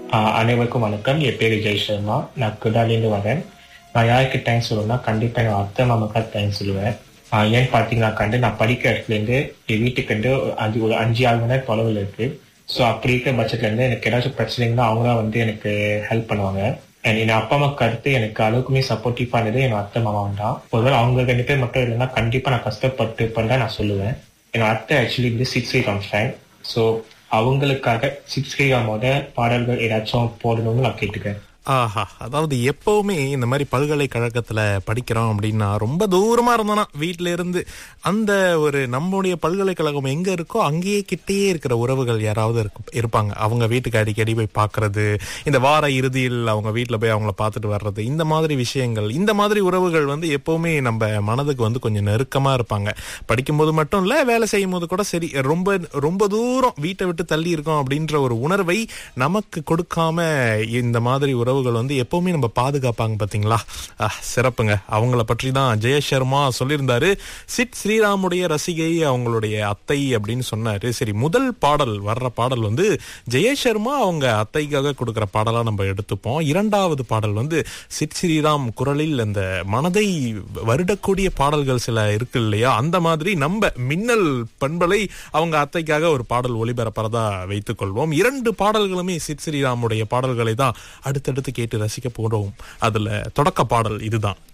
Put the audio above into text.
ஆஹ் அனைவருக்கும் வணக்கம் என் பேரு ஜெய் சர்மா நான் குடாலேருந்து வரேன் நான் யாருக்கு தேங்க்ஸ் சொல்லுவேன்னா கண்டிப்பா என் அத்தை மாமாக்கா தேங்க்ஸ் சொல்லுவேன் ஆஹ் ஏன்னு பாத்தீங்கன்னா கண்டு நான் படிக்கிற இடத்துல இருந்து என் வீட்டுக்கு வந்து ஒரு அஞ்சு ஒரு அஞ்சு ஆறு மணி நேரம் தொலைவில் இருக்கு ஸோ அப்படி இருக்கிற பட்சத்துல இருந்து எனக்கு ஏதாச்சும் பிரச்சனைங்கன்னா அவங்க தான் வந்து எனக்கு ஹெல்ப் பண்ணுவாங்க அண்ட் என் அப்பா அம்மா கருத்து எனக்கு அளவுக்குமே சப்போர்ட்டிவ் பண்ணது என் அத்தை மாமா தான் ஒருவேளை அவங்க ரெண்டு பேர் மட்டும் இல்லைன்னா கண்டிப்பா நான் கஷ்டப்பட்டு பண்ண நான் சொல்லுவேன் என் அத்தை ஆக்சுவலி வந்து சிக்ஸ் எயிட் ஃபேன் ஸோ அவங்களுக்காக சிக்ஸ் ஸ்ரீராமோட பாடல்கள் ஏதாச்சும் போடணும்னு நான் கேட்டுக்கிறேன் ஆஹா அதாவது எப்பவுமே இந்த மாதிரி பல்கலைக்கழகத்துல படிக்கிறோம் அப்படின்னா ரொம்ப தூரமா இருந்தோம்னா வீட்ல இருந்து அந்த ஒரு நம்முடைய பல்கலைக்கழகம் எங்க இருக்கோ அங்கேயே கிட்டேயே இருக்கிற உறவுகள் யாராவது இருக்கு- இருப்பாங்க அவங்க வீட்டுக்கு அடிக்கடி போய் பார்க்கிறது இந்த வார இறுதியில் அவங்க வீட்ல போய் அவங்கள பார்த்துட்டு வர்றது இந்த மாதிரி விஷயங்கள் இந்த மாதிரி உறவுகள் வந்து எப்பவுமே நம்ம மனதுக்கு வந்து கொஞ்சம் நெருக்கமா இருப்பாங்க படிக்கும்போது மட்டும் இல்ல வேலை செய்யும் போது கூட சரி ரொம்ப ரொம்ப தூரம் வீட்டை விட்டு தள்ளி இருக்கோம் அப்படின்ற ஒரு உணர்வை நமக்கு கொடுக்காம இந்த மாதிரி உறவுகள் வந்து எப்பவுமே நம்ம பாதுகாப்பாங்க பாத்தீங்களா ஆஹ், சிறப்புங்க அவங்கள பற்றி தான் ஜெய சர்மா சொல்லியிருந்தாரு சிட் ஸ்ரீராமுடைய ரசிகை அவங்களுடைய அத்தை அப்படின்னு சொன்னாரு சரி முதல் பாடல் வர்ற பாடல் வந்து ஜெய சர்மா அவங்க அத்தைக்காக கொடுக்கிற பாடலா நம்ம எடுத்துப்போம் இரண்டாவது பாடல் வந்து சிட் ஸ்ரீராம் குரலில் அந்த மனதை வருடக்கூடிய பாடல்கள் சில இருக்கு இல்லையா அந்த மாதிரி நம்ம மின்னல் பண்பலை அவங்க அத்தைக்காக ஒரு பாடல் ஒளிபரப்புறதா வைத்துக் கொள்வோம் இரண்டு பாடல்களுமே சித் ஸ்ரீராமுடைய பாடல்களை தான் அடுத்தடுத்து கேட்டு ரசிக்க போறோம் அதுல தொடக்க பாடல் இதுதான்